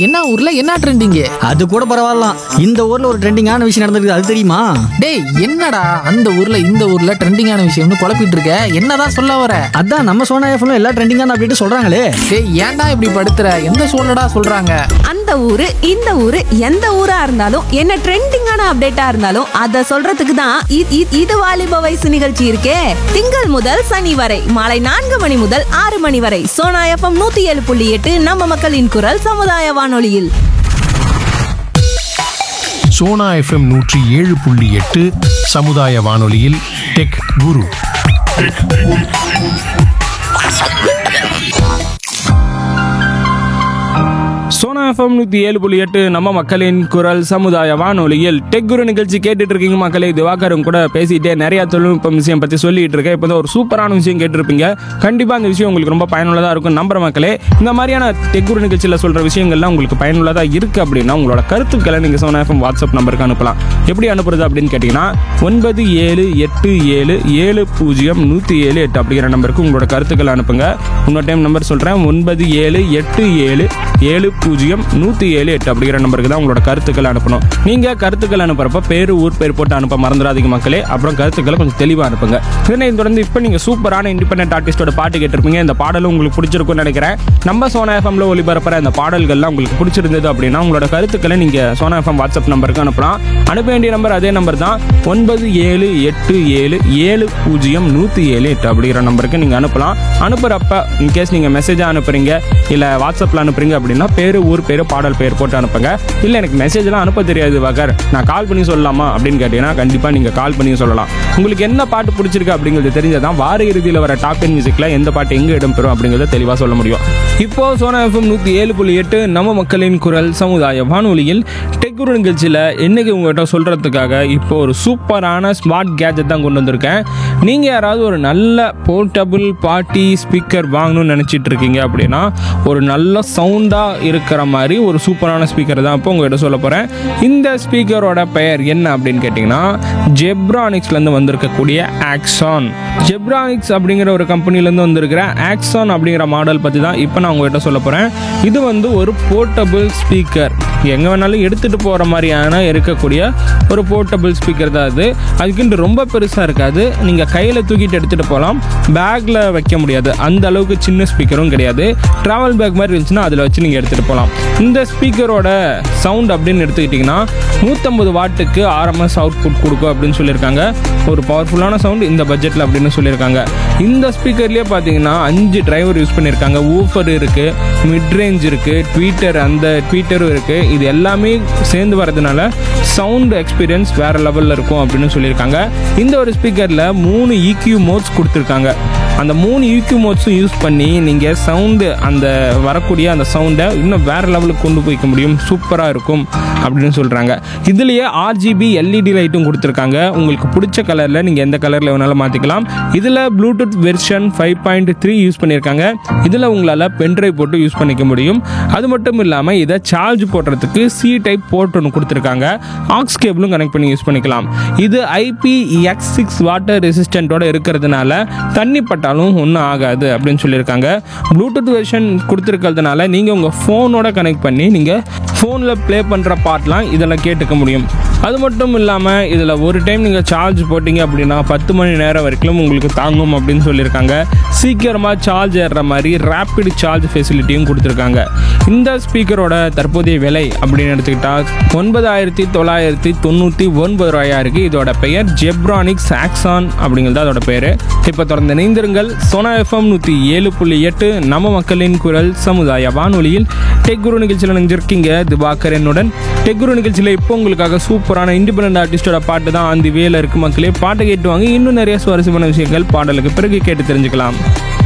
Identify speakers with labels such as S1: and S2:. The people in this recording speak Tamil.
S1: என்ன ஊர்ல என்ன ட்ரெண்டிங்
S2: அது கூட பரவாயில்லாம் இந்த ஊர்ல ஒரு ட்ரெண்டிங்கான விஷயம் நடந்திருக்கு அது தெரியுமா
S1: டேய் என்னடா அந்த ஊர்ல இந்த ஊர்ல ட்ரெண்டிங்கான விஷயம்னு குழப்பிட்டு இருக்க என்னதான் சொல்ல வர
S2: அதான் நம்ம சோனா எஃப்ல எல்லா ட்ரெண்டிங்கான அப்டேட் சொல்றாங்களே
S1: டேய் ஏன்டா இப்படி படுத்துற எந்த சூழ்நிலடா சொல்றாங்க
S3: அந்த ஊரு இந்த ஊரு எந்த ஊரா இருந்தாலும் என்ன ட்ரெண்டிங்கான அப்டேட்டா இருந்தாலும் அத சொல்றதுக்கு தான் இ- இ- இது வாலிப வயசு நிகழ்ச்சி இருக்கே திங்கள் முதல் சனி வரை மாலை நான்கு மணி முதல் ஆறு மணி வரை சோனா எஃப்எம் நூத்தி ஏழு புள்ளி எட்டு நம்ம மக்களின் குரல் சமுதாய வானொலியில்
S4: சோனா எஃப்எம் நூற்றி ஏழு புள்ளி எட்டு சமுதாய வானொலியில் டெக் குரு
S5: சோனா எஃப்எம் நூற்றி ஏழு புள்ளி எட்டு நம்ம மக்களின் குரல் சமுதாய வானொலியில் டெக் குரு நிகழ்ச்சி கேட்டுட்டு இருக்கீங்க மக்களே திவாகரும் கூட பேசிட்டே நிறைய தொழில்நுட்பம் விஷயம் பற்றி சொல்லிட்டு இருக்கேன் இப்போ ஒரு சூப்பரான விஷயம் கேட்டிருப்பீங்க கண்டிப்பாக அந்த விஷயம் உங்களுக்கு ரொம்ப பயனுள்ளதாக இருக்கும் நம்புற மக்களே இந்த மாதிரியான டெக் குரு நிகழ்ச்சியில் சொல்கிற விஷயங்கள்லாம் உங்களுக்கு பயனுள்ளதாக இருக்குது அப்படின்னா உங்களோட கருத்துக்களை நீங்கள் சோனா எஃப்எம் வாட்ஸ்அப் நம்பருக்கு அனுப்பலாம் எப்படி அனுப்புறது அப்படின்னு கேட்டிங்கன்னா ஒன்பது ஏழு எட்டு ஏழு ஏழு பூஜ்ஜியம் நூற்றி ஏழு எட்டு அப்படிங்கிற நம்பருக்கு உங்களோட கருத்துக்களை அனுப்புங்க இன்னொரு டைம் நம்பர் சொல்கிறேன் ஒன்பது ஏழு எட்டு ஏழு ஏழு பூஜ்ஜியம் நூற்றி ஏழு எட்டு அப்படிங்கிற நம்பருக்கு தான் உங்களோட கருத்துக்களை அனுப்பணும் நீங்கள் கருத்துக்கள் அனுப்புறப்ப பேர் ஊர் பேர் போட்டு அனுப்ப மறந்துடாதீங்க மக்களே அப்புறம் கருத்துக்களை கொஞ்சம் தெளிவாக அனுப்புங்க இதனை தொடர்ந்து இப்போ நீங்கள் சூப்பரான இண்டிபெண்டன்ட் ஆர்டிஸ்டோட பாட்டு கேட்டிருப்பீங்க இந்த பாடலும் உங்களுக்கு பிடிச்சிருக்கும்னு நினைக்கிறேன் நம்ம சோனா எஃப்எம்ல ஒளிபரப்புற இந்த பாடல்கள்லாம் உங்களுக்கு பிடிச்சிருந்தது அப்படின்னா உங்களோட கருத்துக்களை நீங்கள் சோனா எஃப்எம் வாட்ஸ்அப் நம்பருக்கு அனுப்பலாம் அனுப்ப வேண்டிய நம்பர் அதே நம்பர் தான் ஒன்பது ஏழு எட்டு ஏழு ஏழு பூஜ்ஜியம் நூற்றி ஏழு எட்டு அப்படிங்கிற நம்பருக்கு நீங்கள் அனுப்பலாம் அனுப்புகிறப்ப இன்கேஸ் நீங்கள் மெசேஜாக அனுப்புறீங்க இல்லை வாட்ஸ்அப்பில் அனுப்புறீங்க அப்படின்னா பேர் ஊர் பேர் பாடல் பேர் போட்டு அனுப்புங்க இல்லை எனக்கு மெசேஜ்லாம் அனுப்ப தெரியாது வகர் நான் கால் பண்ணி சொல்லலாமா அப்படின்னு கேட்டீங்கன்னா கண்டிப்பாக நீங்கள் கால் பண்ணி சொல்லலாம் உங்களுக்கு என்ன பாட்டு பிடிச்சிருக்கு அப்படிங்கிறது தெரிஞ்சதான் வார இறுதியில் வர டாப் டென் மியூசிக்கில் எந்த பாட்டு எங்கே இடம்பெறும் அப்படிங்கிறத தெளிவாக சொல்ல முடியும் இப்போ சோனா எஃப்எம் நூற்றி ஏழு புள்ளி எட்டு நம்ம மக்களின் குரல் சமுதாய வானொலியில் டெக்குரு நிகழ்ச்சியில் இன்னைக்கு உங்கள்கிட்ட சொல்கிறதுக்காக இப்போ ஒரு சூப்பரான ஸ்மார்ட் கேஜெட் தான் கொண்டு வந்திருக்கேன் நீங்கள் யாராவது ஒரு நல்ல போர்ட்டபிள் பார்ட்டி ஸ்பீக்கர் வாங்கணும்னு நினச்சிட்டு இருக்கீங்க அப்படின்னா ஒரு நல்ல சவுண்டாக இருக்கிற மாதிரி ஒரு சூப்பரான ஸ்பீக்கர் தான் இப்போ உங்கள்கிட்ட சொல்ல போகிறேன் இந்த ஸ்பீக்கரோட பெயர் என்ன அப்படின்னு கேட்டிங்கன்னா ஜெப்ரானிக்ஸ்லேருந்து வந்திருக்கக்கூடிய ஆக்ஸான் ஜெப்ரானிக்ஸ் அப்படிங்கிற ஒரு கம்பெனிலேருந்து வந்திருக்கிற ஆக்ஸான் அப்படிங்கிற மாடல் பற்றி தான் இப்போ நான் உங்கள்கிட்ட சொல்ல போகிறேன் இது வந்து ஒரு போர்ட்டபிள் ஸ்பீக்கர் எங்கே வேணாலும் எடுத்துகிட்டு போகிற மாதிரியான இருக்கக்கூடிய ஒரு போர்ட்டபிள் ஸ்பீக்கர் தான் அது அதுக்குன்ட்டு ரொம்ப பெருசாக இருக்காது நீங்கள் கையில் தூக்கிட்டு எடுத்துகிட்டு போகலாம் பேக்கில் வைக்க முடியாது அந்த அளவுக்கு சின்ன ஸ்பீக்கரும் கிடையாது ட்ராவல் பேக் மாதிரி இருந்துச்சுன்னா அதில் வச்சு நீங்கள் எடுத்துகிட்டு போகலாம் இந்த ஸ்பீக்கரோட சவுண்ட் அப்படின்னு எடுத்துக்கிட்டிங்கன்னா நூற்றம்பது வாட்டுக்கு ஆர்எம்எஸ் அவுட்புட் கொடுக்கும் அப்படின்னு சொல்லியிருக்காங்க ஒரு பவர்ஃபுல்லான சவுண்ட் இந்த பட்ஜெட்டில் அப்படின்னு சொல்லியிருக்காங்க இந்த ஸ்பீக்கர்லேயே பார்த்தீங்கன்னா அஞ்சு டிரைவர் யூஸ் பண்ணியிருக்காங்க ஊஃபர் இருக்குது மிட் ரேஞ்ச் இருக்குது ட்வீட்டர் அந்த ட்வீட்டரும் இருக்குது இது எல்லாமே சேர்ந்து வரதுனால சவுண்ட் எக்ஸ்பீரியன்ஸ் வேறு லெவலில் இருக்கும் அப்படின்னு சொல்லியிருக்காங்க இந்த ஒரு ஸ்பீக்கரில் மூணு EQ மோட்ஸ் கொடுத்துருக்காங்க அந்த மூணு EQ மோட்ஸும் யூஸ் பண்ணி நீங்கள் சவுண்டு அந்த வரக்கூடிய அந்த சவுண்டை இன்னும் வேறு லெவலுக்கு கொண்டு போய்க்க முடியும் சூப்பராக இருக்கும் அப்படின்னு சொல்கிறாங்க இதுலேயே ஆர்ஜிபி எல்இடி லைட்டும் கொடுத்துருக்காங்க உங்களுக்கு பிடிச்ச கலரில் நீங்கள் எந்த கலரில் வேணாலும் மாற்றிக்கலாம் இதில் Bluetooth version five point three use பண்ணியிருக்காங்க இதில் உங்களால் பென்ட்ரைவ் போட்டு யூஸ் பண்ணிக்க முடியும் அது மட்டும் இல்லாமல் இதை சார்ஜ் போடுறதுக்கு சி டைப் போர்ட் ஒன்று கொடுத்துருக்காங்க ஆக்ஸ் கேபிளும் கனெக்ட் பண்ணி யூஸ் பண்ணிக்கலாம் இது ஐபி எக்ஸ் சிக்ஸ் வாட்டர் ரெசிஸ்டண்ட்டோட இருக்கிறதுனால தண்ணி பட்டாலும் ஒன்றும் ஆகாது அப்படின்னு சொல்லியிருக்காங்க ப்ளூடூத் வெர்ஷன் கொடுத்துருக்கிறதுனால நீங்கள் உங்கள் ஃபோனோட கனெக்ட் பண்ணி நீங்கள் ஃபோனில் ப்ளே பண்ணுற பாட்டெலாம் இதில் கேட்டுக்க முடியும் அது மட்டும் இல்லாமல் இதில் ஒரு டைம் நீங்கள் சார்ஜ் போட்டிங்க அப்படின்னா பத்து மணி நேரம் வரைக்கும் உங்களுக்கு தாங்கும் அப்படின்னு சொல்லியிருக்காங்க சீக்கிரமாக சார்ஜ் ஏறுற மாதிரி ரேப்பிட் சார்ஜ் ஃபெசிலிட்டியும் கொடுத்துருக்காங்க இந்த ஸ்பீக்கரோட தற்போதைய விலை அப்படின்னு எடுத்துக்கிட்டால் ஒன்பதாயிரத்தி தொள்ளாயிரத்தி தொண்ணூற்றி ஒன்பது ரூபாயா இருக்குது இதோட பெயர் ஜெப்ரானிக்ஸ் ஆக்ஸான் அப்படிங்கிறது அதோட பேர் இப்போ தொடர்ந்து இணைந்திருங்கள் சோனா எஃப்எம் நூற்றி ஏழு புள்ளி எட்டு நம்ம மக்களின் குரல் சமுதாய வானொலியில் டெக் குரு நிகழ்ச்சியில் நினைஞ்சிருக்கீங்க திவாகர் என்னுடன் டெக் குரு நிகழ்ச்சியில் இப்போ உங்களுக்காக சூப்பரான இண்டிபெண்டன்ட் ஆர்டிஸ்டோட பாட்டு தான் அந்த வேல இருக்கு மக்களே பாட்டை கேட்டுவாங்க இன்னும் நிறைய சுவாரஸ்யமான விஷயங்கள் பாடலுக்கு பிறகு கேட்டு தெரிஞ்சுக்கலாம்